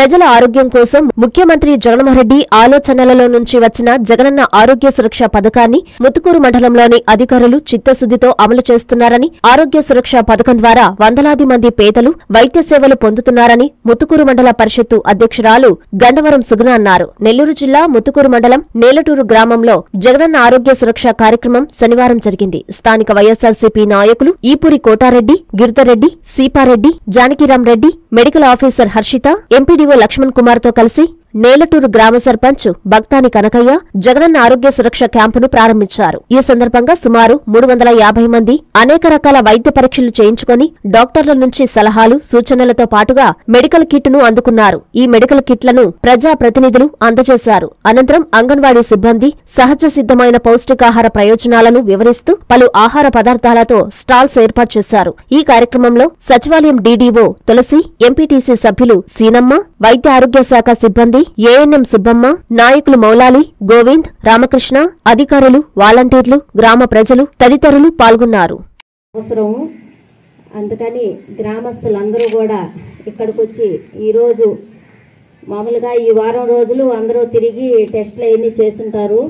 ప్రజల ఆరోగ్యం కోసం ముఖ్యమంత్రి జగన్మోహన్ రెడ్డి ఆలోచనలలో నుంచి వచ్చిన జగనన్న ఆరోగ్య సురక్ష పథకాన్ని ముతుకూరు మండలంలోని అధికారులు చిత్తశుద్దితో అమలు చేస్తున్నారని ఆరోగ్య సురక్ష పథకం ద్వారా వందలాది మంది పేదలు వైద్య సేవలు పొందుతున్నారని ముతుకూరు మండల పరిషత్తు అధ్యక్షురాలు గండవరం సుగుణ అన్నారు నెల్లూరు జిల్లా ముతుకూరు మండలం నేలటూరు గ్రామంలో జగనన్న ఆరోగ్య సురక్ష కార్యక్రమం శనివారం జరిగింది స్థానిక వైఎస్సార్సీపీ నాయకులు Eepuri Kotareddy Giridharreddy Seepareddy Janakiram Reddy medical officer Harshitha MPDO Laxman Kumar తో కలిసి నేలటూరు గ్రామ సర్పంచ్ భక్తాని కనకయ్య జగనన్న ఆరోగ్య సురక్ష క్యాంపును ప్రారంభించారు ఈ సందర్భంగా సుమారు మూడు వందల యాభై మంది అనేక రకాల వైద్య పరీక్షలు చేయించుకొని డాక్టర్ల నుంచి సలహాలు సూచనలతో పాటుగా మెడికల్ కిట్ను అందుకున్నారు ఈ మెడికల్ కిట్లను ప్రజా ప్రతినిధులు అందజేశారు అనంతరం అంగన్వాడీ సిబ్బంది సహజ సిద్ధమైన పౌష్టికాహార ప్రయోజనాలను వివరిస్తూ పలు ఆహార పదార్థాలతో స్టాల్స్ ఏర్పాటు చేశారు ఈ కార్యక్రమంలో సచివాలయం డీడీఓ తులసి ఎంపీటీసీ సభ్యులు సీనమ్మ వైద్య ఆరోగ్య శాఖ సిబ్బంది ఏఎన్ఎం సుబ్బమ్మ నాయకులు మౌలాలి గోవింద్ రామకృష్ణ అధికారులు వాలంటీర్లు గ్రామ ప్రజలు తదితరులు పాల్గొన్నారు అవసరం అందుకని గ్రామస్తులందరూ కూడా ఇక్కడికి వచ్చి ఈరోజు మామూలుగా ఈ వారం రోజులు అందరూ తిరిగి టెస్టులు అవన్నీ చేస్తుంటారు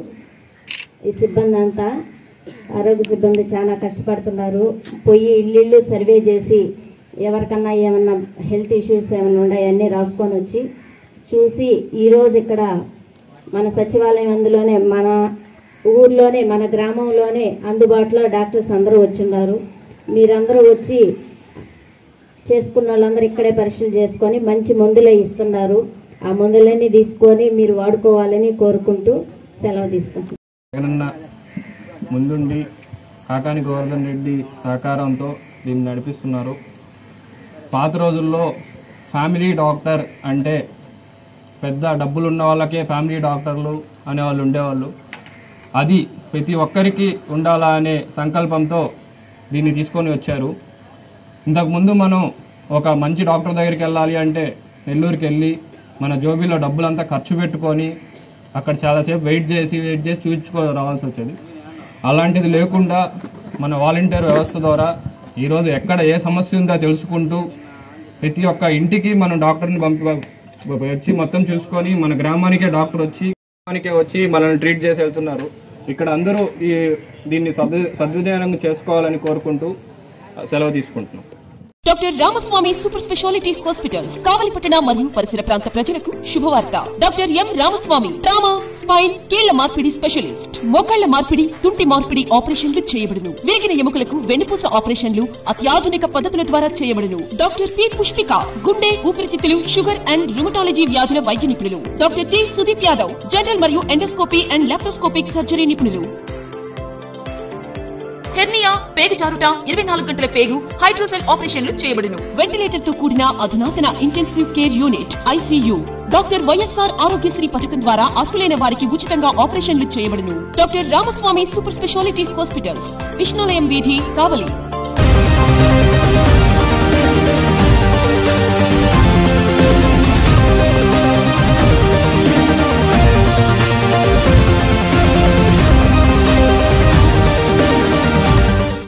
ఈ సిబ్బంది అంతా ఆరోగ్య సిబ్బంది చాలా కష్టపడుతున్నారు పోయి ఇల్లు సర్వే చేసి ఎవరికన్నా ఏమన్నా హెల్త్ ఇష్యూస్ ఏమైనా ఉన్నాయన్నీ రాసుకొని వచ్చి చూసి ఈరోజు ఇక్కడ మన సచివాలయం అందులోనే మన ఊర్లోనే మన గ్రామంలోనే అందుబాటులో డాక్టర్స్ అందరూ వచ్చిన్నారు మీరందరూ వచ్చి చేసుకున్న వాళ్ళందరూ ఇక్కడే పరీక్షలు చేసుకొని మంచి మందులే ఇస్తున్నారు ఆ మందులన్నీ తీసుకొని మీరు వాడుకోవాలని కోరుకుంటూ సెలవు తీసుకుంటున్నాను జగనన్న ముందుండి కాకాని గోవర్ధన్ రెడ్డి సహకారంతో దీన్ని నడిపిస్తున్నారు పాత రోజుల్లో ఫ్యామిలీ డాక్టర్ అంటే పెద్ద డబ్బులు ఉన్న వాళ్ళకే ఫ్యామిలీ డాక్టర్లు అనేవాళ్ళు ఉండేవాళ్ళు అది ప్రతి ఒక్కరికి ఉండాలా అనే సంకల్పంతో దీన్ని తీసుకొని వచ్చారు ఇంతకుముందు మనం ఒక మంచి డాక్టర్ దగ్గరికి వెళ్ళాలి అంటే నెల్లూరుకి వెళ్ళి మన జోబీలో డబ్బులంతా ఖర్చు పెట్టుకొని అక్కడ చాలాసేపు వెయిట్ చేసి వెయిట్ చేసి చూపించుకో రావాల్సి వచ్చేది అలాంటిది లేకుండా మన వాలంటీర్ వ్యవస్థ ద్వారా ఈరోజు ఎక్కడ ఏ సమస్య ఉందో తెలుసుకుంటూ ప్రతి ఒక్క ఇంటికి మనం డాక్టర్ని పంపి వచ్చి మొత్తం చూసుకొని మన గ్రామానికే డాక్టర్ వచ్చి గ్రామానికే వచ్చి మనల్ని ట్రీట్ చేసి వెళ్తున్నారు ఇక్కడ అందరూ ఈ దీన్ని సద్ సద్వినియోగం చేసుకోవాలని కోరుకుంటూ సెలవు తీసుకుంటున్నాం doctor Ramaswamy super speciality hospitals కావలిపట్టణ మరియు పరిసర ప్రాంత ప్రజలకు శుభవార్త doctor M Ramaswamy trauma spine కీళ్ల మార్పిడి స్పెషలిస్ట్ మోకాళ్ల మార్పిడి తుంటి మార్పిడి ఆపరేషన్లు చేయబడును విరిగిన ఎముకలకు వెన్నుపూస ఆపరేషన్లు అత్యాధునిక పద్ధతుల ద్వారా చేయబడును డాక్టర్ పి పుష్పిక గుండె ఊపిరితిత్తులు షుగర్ అండ్ రుమటాలజీ వ్యాధుల వైద్య నిపుణులు doctor T Sudeep Yadav general మరియు ఎండోస్కోపీ అండ్ లాప్రోస్కోపిక్ సర్జరీ నిపుణులు హెర్నియా పేగు జారుట ఇరవై నాలుగు గంటల పేగు హైడ్రోసెల్ ఆపరేషన్లు చేయబడును వెంటిలేటర్ తో కూడిన అధునాతన intensive care unit ICU doctor YSR Aarogyasri పథకం ద్వారా అర్హులైన వారికి ఉచితంగా ఆపరేషన్లు చేయబడును doctor Ramaswamy super speciality hospitals Vishnulayam వీధి కావలి